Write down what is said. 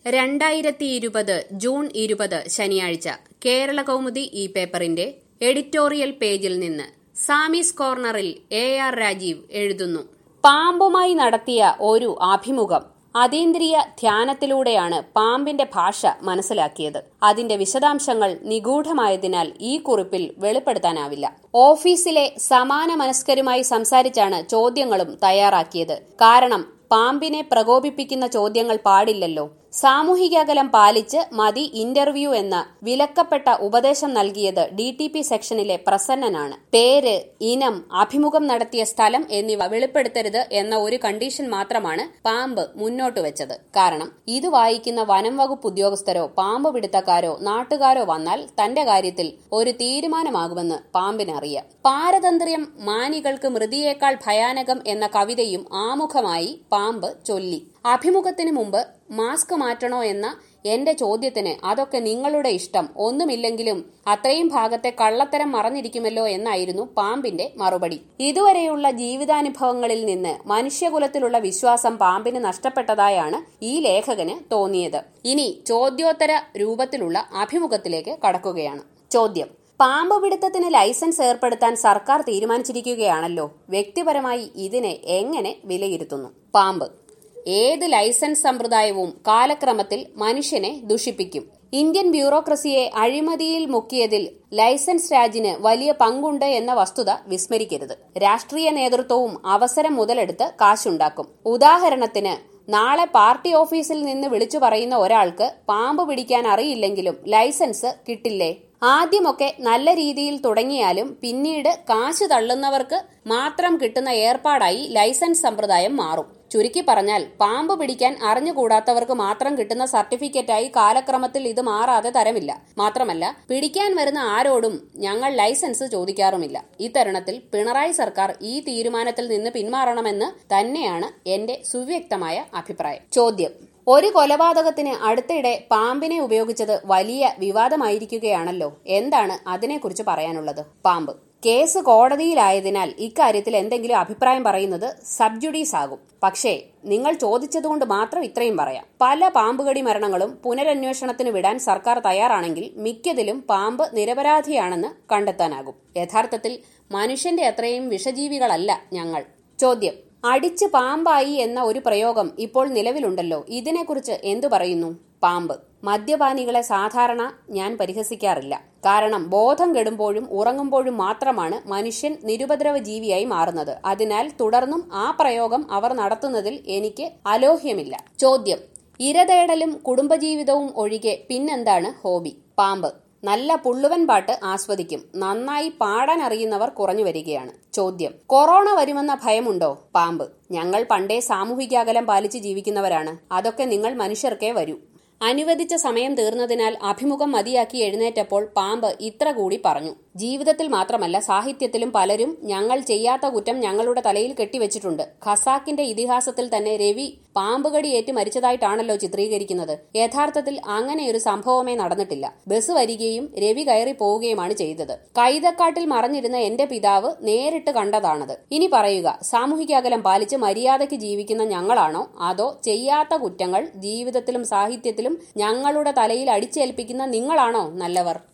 രണ്ടായിരത്തി ഇരുപത് ജൂൺ ഇരുപത് ശനിയാഴ്ച കേരള കൗമുദി ഈ പേപ്പറിന്റെ എഡിറ്റോറിയൽ പേജിൽ നിന്ന് സാമീസ് കോർണറിൽ എ ആർ രാജീവ് എഴുതുന്നു പാമ്പുമായി നടത്തിയ ഒരു അഭിമുഖം അതീന്ദ്രിയ ധ്യാനത്തിലൂടെയാണ് പാമ്പിന്റെ ഭാഷ മനസ്സിലാക്കിയത് അതിന്റെ വിശദാംശങ്ങൾ നിഗൂഢമായതിനാൽ ഈ കുറിപ്പിൽ വെളിപ്പെടുത്താനാവില്ല ഓഫീസിലെ സമാന മനസ്കരുമായി സംസാരിച്ചാണ് ചോദ്യങ്ങളും തയ്യാറാക്കിയത് കാരണം പാമ്പിനെ പ്രകോപിപ്പിക്കുന്ന ചോദ്യങ്ങൾ പാടില്ലല്ലോ സാമൂഹിക അകലം പാലിച്ച് മതി ഇന്റർവ്യൂ എന്ന വിലക്കപ്പെട്ട ഉപദേശം നൽകിയത് ഡി ടി പി സെക്ഷനിലെ പ്രസന്നനാണ് പേര് ഇനം അഭിമുഖം നടത്തിയ സ്ഥലം എന്നിവ വെളിപ്പെടുത്തരുത് എന്ന ഒരു കണ്ടീഷൻ മാത്രമാണ് പാമ്പ് മുന്നോട്ട് വെച്ചത് കാരണം ഇത് വായിക്കുന്ന വനം വകുപ്പ് ഉദ്യോഗസ്ഥരോ പാമ്പ് പിടുത്തക്കാരോ നാട്ടുകാരോ വന്നാൽ തന്റെ കാര്യത്തിൽ ഒരു തീരുമാനമാകുമെന്ന് പാമ്പിനറിയാം പാരതന്ത്ര്യം മാനികൾക്ക് മൃതിയേക്കാൾ ഭയാനകം എന്ന കവിതയും ആമുഖമായി പാമ്പ് ചൊല്ലി അഭിമുഖത്തിന് മുമ്പ് മാസ്ക് മാറ്റണോ എന്ന എന്റെ ചോദ്യത്തിന് അതൊക്കെ നിങ്ങളുടെ ഇഷ്ടം ഒന്നുമില്ലെങ്കിലും അത്രയും ഭാഗത്തെ കള്ളത്തരം മറഞ്ഞിരിക്കുമല്ലോ എന്നായിരുന്നു പാമ്പിന്റെ മറുപടി ഇതുവരെയുള്ള ജീവിതാനുഭവങ്ങളിൽ നിന്ന് മനുഷ്യകുലത്തിലുള്ള വിശ്വാസം പാമ്പിന് നഷ്ടപ്പെട്ടതായാണ് ഈ ലേഖകന് തോന്നിയത് ഇനി ചോദ്യോത്തര രൂപത്തിലുള്ള അഭിമുഖത്തിലേക്ക് കടക്കുകയാണ് ചോദ്യം പാമ്പ് പിടുത്തത്തിന് ലൈസൻസ് ഏർപ്പെടുത്താൻ സർക്കാർ തീരുമാനിച്ചിരിക്കുകയാണല്ലോ വ്യക്തിപരമായി ഇതിനെ എങ്ങനെ വിലയിരുത്തുന്നു പാമ്പ് ഏത് ലൈസൻസ് സമ്പ്രദായവും കാലക്രമത്തിൽ മനുഷ്യനെ ദുഷിപ്പിക്കും ഇന്ത്യൻ ബ്യൂറോക്രസിയെ അഴിമതിയിൽ മുക്കിയതിൽ ലൈസൻസ് രാജിന് വലിയ പങ്കുണ്ട് എന്ന വസ്തുത വിസ്മരിക്കരുത് രാഷ്ട്രീയ നേതൃത്വവും അവസരം മുതലെടുത്ത് കാശുണ്ടാക്കും ഉദാഹരണത്തിന് നാളെ പാർട്ടി ഓഫീസിൽ നിന്ന് വിളിച്ചു പറയുന്ന ഒരാൾക്ക് പാമ്പ് പിടിക്കാൻ അറിയില്ലെങ്കിലും ലൈസൻസ് കിട്ടില്ലേ ആദ്യമൊക്കെ നല്ല രീതിയിൽ തുടങ്ങിയാലും പിന്നീട് കാശ് തള്ളുന്നവർക്ക് മാത്രം കിട്ടുന്ന ഏർപ്പാടായി ലൈസൻസ് സമ്പ്രദായം മാറും ചുരുക്കി പറഞ്ഞാൽ പാമ്പ് പിടിക്കാൻ അറിഞ്ഞുകൂടാത്തവർക്ക് മാത്രം കിട്ടുന്ന സർട്ടിഫിക്കറ്റായി കാലക്രമത്തിൽ ഇത് മാറാതെ തരമില്ല മാത്രമല്ല പിടിക്കാൻ വരുന്ന ആരോടും ഞങ്ങൾ ലൈസൻസ് ചോദിക്കാറുമില്ല ഇത്തരുണത്തിൽ പിണറായി സർക്കാർ ഈ തീരുമാനത്തിൽ നിന്ന് പിന്മാറണമെന്ന് തന്നെയാണ് എന്റെ സുവ്യക്തമായ അഭിപ്രായം ചോദ്യം ഒരു കൊലപാതകത്തിന് അടുത്തിടെ പാമ്പിനെ ഉപയോഗിച്ചത് വലിയ വിവാദമായിരിക്കുകയാണല്ലോ എന്താണ് അതിനെക്കുറിച്ച് പറയാനുള്ളത് പാമ്പ് കേസ് കോടതിയിലായതിനാൽ ഇക്കാര്യത്തിൽ എന്തെങ്കിലും അഭിപ്രായം പറയുന്നത് സബ്ജുഡീസ് ആകും പക്ഷേ നിങ്ങൾ ചോദിച്ചതുകൊണ്ട് മാത്രം ഇത്രയും പറയാം പല പാമ്പുകടി മരണങ്ങളും പുനരന്വേഷണത്തിന് വിടാൻ സർക്കാർ തയ്യാറാണെങ്കിൽ മിക്കതിലും പാമ്പ് നിരപരാധിയാണെന്ന് കണ്ടെത്താനാകും യഥാർത്ഥത്തിൽ മനുഷ്യന്റെ അത്രയും വിഷജീവികളല്ല ഞങ്ങൾ ചോദ്യം അടിച്ച് പാമ്പായി എന്ന ഒരു പ്രയോഗം ഇപ്പോൾ നിലവിലുണ്ടല്ലോ ഇതിനെക്കുറിച്ച് എന്തു പറയുന്നു പാമ്പ് മദ്യപാനികളെ സാധാരണ ഞാൻ പരിഹസിക്കാറില്ല കാരണം ബോധം കെടുമ്പോഴും ഉറങ്ങുമ്പോഴും മാത്രമാണ് മനുഷ്യൻ നിരുപദ്രവ ജീവിയായി മാറുന്നത് അതിനാൽ തുടർന്നും ആ പ്രയോഗം അവർ നടത്തുന്നതിൽ എനിക്ക് അലോഹ്യമില്ല ചോദ്യം ഇരതേടലും കുടുംബജീവിതവും ഒഴികെ പിന്നെന്താണ് ഹോബി പാമ്പ് നല്ല പുള്ളുവൻ പാട്ട് ആസ്വദിക്കും നന്നായി പാടാൻ അറിയുന്നവർ കുറഞ്ഞു വരികയാണ് ചോദ്യം കൊറോണ വരുമെന്ന ഭയമുണ്ടോ പാമ്പ് ഞങ്ങൾ പണ്ടേ സാമൂഹികാകലം പാലിച്ച് ജീവിക്കുന്നവരാണ് അതൊക്കെ നിങ്ങൾ മനുഷ്യർക്കേ വരൂ അനുവദിച്ച സമയം തീർന്നതിനാൽ അഭിമുഖം മതിയാക്കി എഴുന്നേറ്റപ്പോൾ പാമ്പ് ഇത്ര കൂടി പറഞ്ഞു ജീവിതത്തിൽ മാത്രമല്ല സാഹിത്യത്തിലും പലരും ഞങ്ങൾ ചെയ്യാത്ത കുറ്റം ഞങ്ങളുടെ തലയിൽ കെട്ടിവെച്ചിട്ടുണ്ട് ഖസാക്കിന്റെ ഇതിഹാസത്തിൽ തന്നെ രവി പാമ്പുകടിയേറ്റ് മരിച്ചതായിട്ടാണല്ലോ ചിത്രീകരിക്കുന്നത് യഥാർത്ഥത്തിൽ അങ്ങനെയൊരു സംഭവമേ നടന്നിട്ടില്ല ബസ് വരികയും രവി കയറി പോവുകയുമാണ് ചെയ്തത് കൈതക്കാട്ടിൽ മറഞ്ഞിരുന്ന എന്റെ പിതാവ് നേരിട്ട് കണ്ടതാണത് ഇനി പറയുക സാമൂഹിക അകലം പാലിച്ച് മര്യാദയ്ക്ക് ജീവിക്കുന്ന ഞങ്ങളാണോ അതോ ചെയ്യാത്ത കുറ്റങ്ങൾ ജീവിതത്തിലും സാഹിത്യത്തിലും ഞങ്ങളുടെ തലയിൽ അടിച്ചേൽപ്പിക്കുന്ന നിങ്ങളാണോ നല്ലവർ